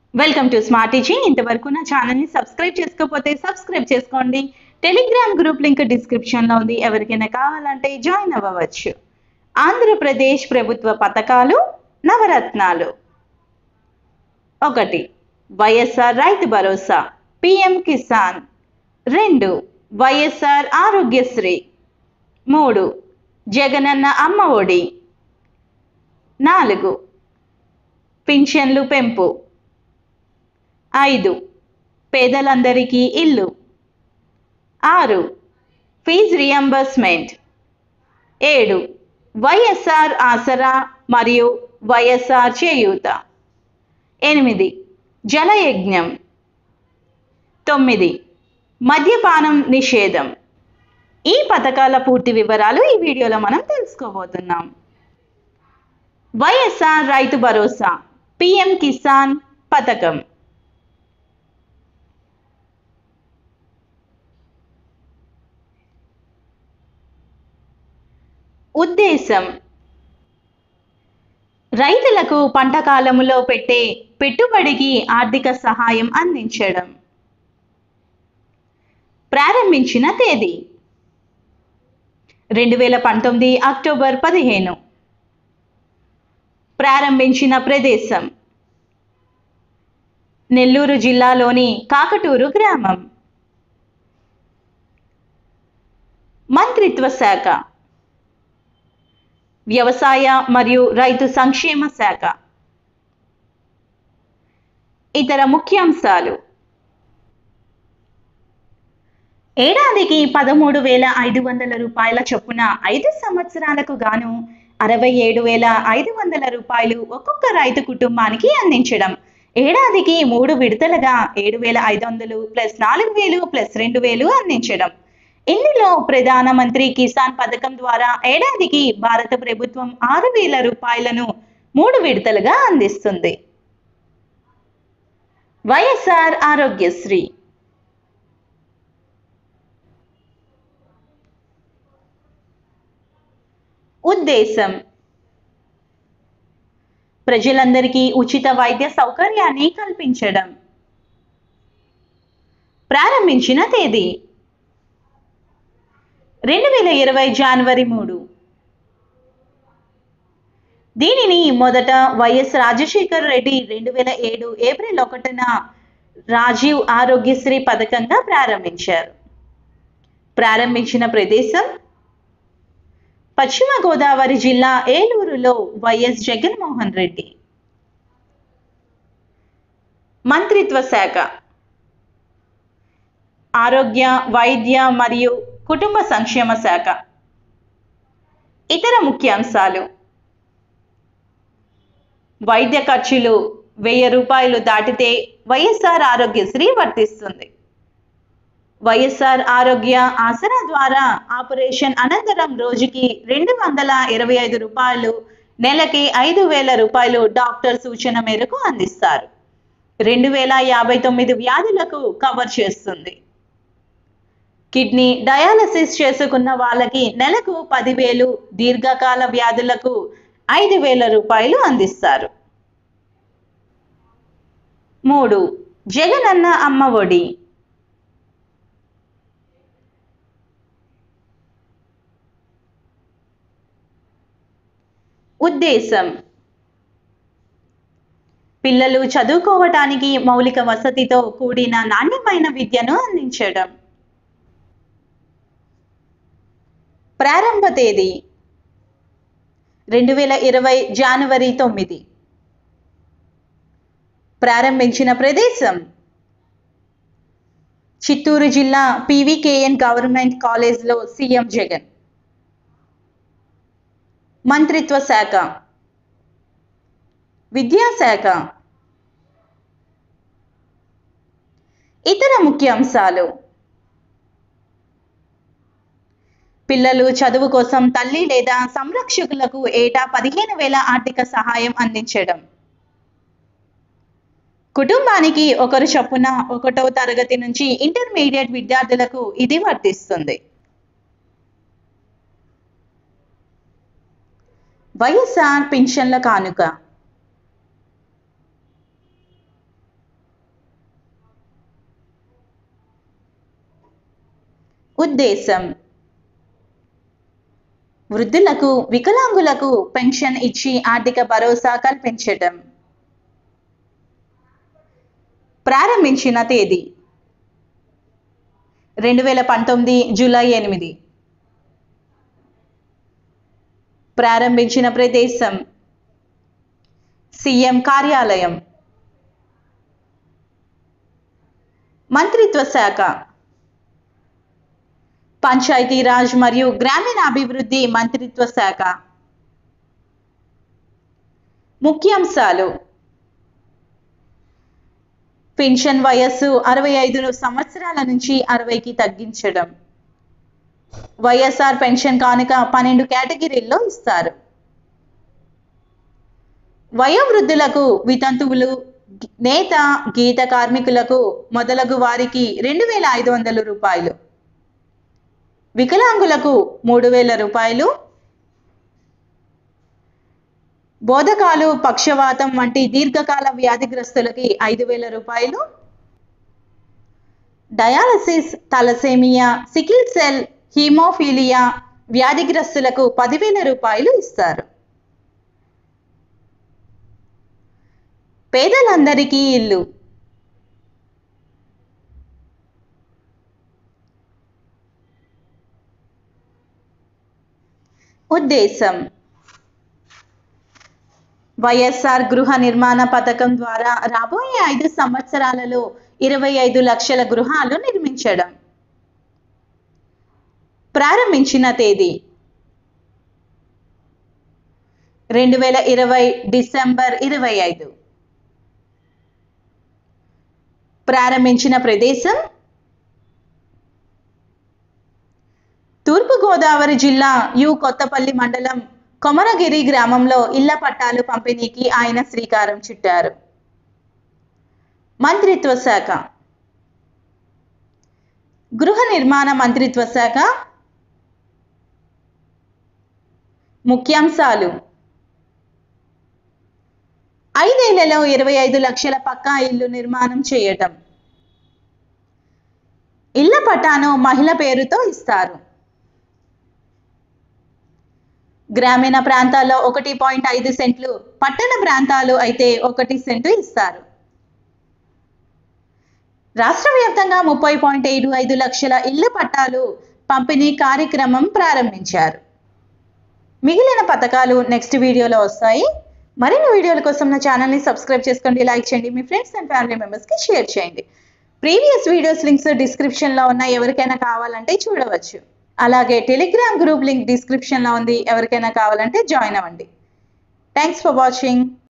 welcome to smart teaching ఇంతవరకు నా channel ని సబ్స్క్రైబ్ చేసుకోకపోతే సబ్స్క్రైబ్ చేసుకోండి టెలిగ్రామ్ గ్రూప్ లింక్ డిస్క్రిప్షన్ లో ఉంది ఎవరికైనా కావాలంటే జాయిన్ అవ్వవచ్చు ఆంధ్రప్రదేశ్ ప్రభుత్వ పథకాలు నవరత్నాలు ఒకటి వైఎస్ఆర్ రైతు భరోసా పిఎం కిసాన్ రెండు వైఎస్ఆర్ ఆరోగ్యశ్రీ మూడు జగనన్న అమ్మ ఒడి నాలుగు పింఛన్లు పెంపు ఐదు పేదలందరికీ ఇల్లు ఆరు ఫీజ్ రియంబర్స్మెంట్ ఏడు వైఎస్ఆర్ ఆసరా మరియు వైఎస్ఆర్ చేయూత ఎనిమిది జలయజ్ఞం తొమ్మిది మద్యపానం నిషేధం ఈ పథకాల పూర్తి వివరాలు ఈ వీడియోలో మనం తెలుసుకోబోతున్నాం వైఎస్ఆర్ రైతు భరోసా పిఎం కిసాన్ పథకం ఉద్దేశం రైతులకు పంట కాలములో పెట్టే పెట్టుబడికి ఆర్థిక సహాయం అందించడం ప్రారంభించిన తేదీ రెండు వేల పంతొమ్మిది అక్టోబర్ పదిహేను ప్రారంభించిన ప్రదేశం నెల్లూరు జిల్లాలోని కాకటూరు గ్రామం మంత్రిత్వ శాఖ వ్యవసాయ మరియు రైతు సంక్షేమ శాఖ ఇతర ముఖ్యాంశాలు ఏడాదికి పదమూడు వేల ఐదు వందల రూపాయల చొప్పున ఐదు సంవత్సరాలకు గాను అరవై ఏడు వేల ఐదు వందల రూపాయలు ఒక్కొక్క రైతు కుటుంబానికి అందించడం ఏడాదికి మూడు విడతలుగా ఏడు వేల ఐదు వందలు ప్లస్ నాలుగు వేలు ప్లస్ రెండు వేలు అందించడం ఇందులో ప్రధానమంత్రి కిసాన్ పథకం ద్వారా ఏడాదికి భారత ప్రభుత్వం ఆరు వేల రూపాయలను మూడు విడతలుగా అందిస్తుంది వైఎస్ఆర్ ఆరోగ్యశ్రీ ఉద్దేశం ప్రజలందరికీ ఉచిత వైద్య సౌకర్యాన్ని కల్పించడం ప్రారంభించిన తేదీ రెండు వేల ఇరవై జనవరి మూడు దీనిని మొదట వైఎస్ రాజశేఖర్ రెడ్డి రెండు వేల ఏడు ఏప్రిల్ ఒకటిన రాజీవ్ ఆరోగ్యశ్రీ పథకంగా ప్రారంభించారు ప్రారంభించిన ప్రదేశం పశ్చిమ గోదావరి జిల్లా ఏలూరులో వైఎస్ జగన్మోహన్ రెడ్డి మంత్రిత్వ శాఖ ఆరోగ్య వైద్య మరియు కుటుంబ సంక్షేమ శాఖ ఇతర ముఖ్యాంశాలు వైద్య ఖర్చులు వెయ్యి రూపాయలు దాటితే వైఎస్ఆర్ ఆరోగ్యశ్రీ వర్తిస్తుంది వైఎస్ఆర్ ఆరోగ్య ఆసరా ద్వారా ఆపరేషన్ అనంతరం రోజుకి రెండు వందల ఇరవై ఐదు రూపాయలు నెలకి ఐదు వేల రూపాయలు డాక్టర్ సూచన మేరకు అందిస్తారు రెండు వేల యాభై తొమ్మిది వ్యాధులకు కవర్ చేస్తుంది కిడ్నీ డయాలసిస్ చేసుకున్న వాళ్ళకి నెలకు పదివేలు దీర్ఘకాల వ్యాధులకు ఐదు వేల రూపాయలు అందిస్తారు మూడు జగనన్న అమ్మ ఒడి ఉద్దేశం పిల్లలు చదువుకోవటానికి మౌలిక వసతితో కూడిన నాణ్యమైన విద్యను అందించడం ప్రారంభ తేదీ రెండు వేల ఇరవై జనవరి తొమ్మిది ప్రారంభించిన ప్రదేశం చిత్తూరు జిల్లా పివికేఎన్ గవర్నమెంట్ కాలేజ్లో సీఎం జగన్ మంత్రిత్వ శాఖ విద్యాశాఖ ఇతర ముఖ్యాంశాలు పిల్లలు చదువు కోసం తల్లి లేదా సంరక్షకులకు ఏటా పదిహేను వేల ఆర్థిక సహాయం అందించడం కుటుంబానికి ఒకరు చొప్పున ఒకటో తరగతి నుంచి ఇంటర్మీడియట్ విద్యార్థులకు ఇది వర్తిస్తుంది వైఎస్ఆర్ పింఛన్ల కానుక ఉద్దేశం వృద్ధులకు వికలాంగులకు పెన్షన్ ఇచ్చి ఆర్థిక భరోసా కల్పించటం ప్రారంభించిన తేదీ రెండు వేల పంతొమ్మిది జూలై ఎనిమిది ప్రారంభించిన ప్రదేశం సీఎం కార్యాలయం మంత్రిత్వ శాఖ పంచాయతీరాజ్ మరియు గ్రామీణాభివృద్ధి మంత్రిత్వ శాఖ ముఖ్యాంశాలు పెన్షన్ వయస్సు అరవై ఐదు సంవత్సరాల నుంచి అరవైకి తగ్గించడం వైఎస్ఆర్ పెన్షన్ కానుక పన్నెండు కేటగిరీల్లో ఇస్తారు వయోవృద్ధులకు వితంతువులు నేత గీత కార్మికులకు మొదలగు వారికి రెండు వేల ఐదు వందల రూపాయలు వికలాంగులకు మూడు వేల రూపాయలు బోధకాలు పక్షవాతం వంటి దీర్ఘకాల వ్యాధిగ్రస్తులకి ఐదు వేల రూపాయలు dialysis thalassaemia sickle cell haemophilia వ్యాధిగ్రస్తులకు పదివేల రూపాయలు ఇస్తారు పేదలందరికీ ఇల్లు ఉద్దేశం వైఎస్ఆర్ గృహ నిర్మాణ పథకం ద్వారా రాబోయే ఐదు సంవత్సరాలలో ఇరవై ఐదు లక్షల గృహాలు నిర్మించడం ప్రారంభించిన తేదీ రెండు వేల ఇరవై డిసెంబర్ ఇరవై ఐదు ప్రారంభించిన ప్రదేశం తూర్పుగోదావరి జిల్లా యు కొత్తపల్లి మండలం కొమరగిరి గ్రామంలో ఇళ్ల పట్టాలు పంపిణీకి ఆయన శ్రీకారం చుట్టారు మంత్రిత్వ శాఖ గృహ నిర్మాణ మంత్రిత్వ శాఖ ముఖ్యాంశాలు ఐదేళ్లలో ఇరవై ఐదు లక్షల పక్కా ఇల్లు నిర్మాణం చేయటం ఇళ్ల పట్టాను మహిళ పేరుతో ఇస్తారు గ్రామీణ ప్రాంతాల్లో ఒకటి పాయింట్ ఐదు సెంట్లు పట్టణ ప్రాంతాలు అయితే ఒకటి సెంటు ఇస్తారు రాష్ట్ర వ్యాప్తంగా ముప్పై పాయింట్ ఏడు ఐదు లక్షల ఇళ్ల పట్టాలు పంపిణీ కార్యక్రమం ప్రారంభించారు మిగిలిన పథకాలు నెక్స్ట్ వీడియోలో వస్తాయి మరిన్ని వీడియోల కోసం నా ఛానల్ని సబ్స్క్రైబ్ చేసుకోండి లైక్ చేయండి మీ ఫ్రెండ్స్ అండ్ ఫ్యామిలీ మెంబర్స్కి షేర్ చేయండి ప్రీవియస్ వీడియోస్ లింక్స్ డిస్క్రిప్షన్లో ఉన్న ఎవరికైనా కావాలంటే చూడవచ్చు అలాగే టెలిగ్రామ్ గ్రూప్ లింక్ డిస్క్రిప్షన్లో ఉంది ఎవరికైనా కావాలంటే జాయిన్ అవ్వండి థ్యాంక్స్ ఫర్ వాచింగ్